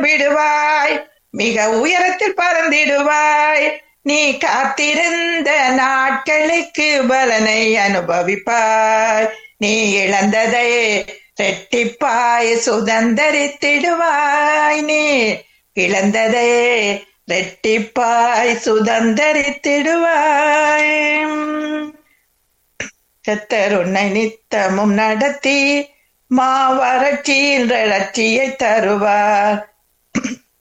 எழும்பிடுவாய் மிக உயரத்தில் பறந்திடுவாய் நீ காத்திருந்த நாட்களுக்கு பலனை அனுபவிப்பாய் நீ இழந்ததை ரெட்டிப்பாய் சுதந்தரித்திடுவாய் நீ இழந்ததை ரெட்டிப்பாய் சுதந்தரித்திடுவாய் கத்தர் உன்னை நித்தமும் நடத்தி மாவறட்சியில் ரட்சியை தருவார்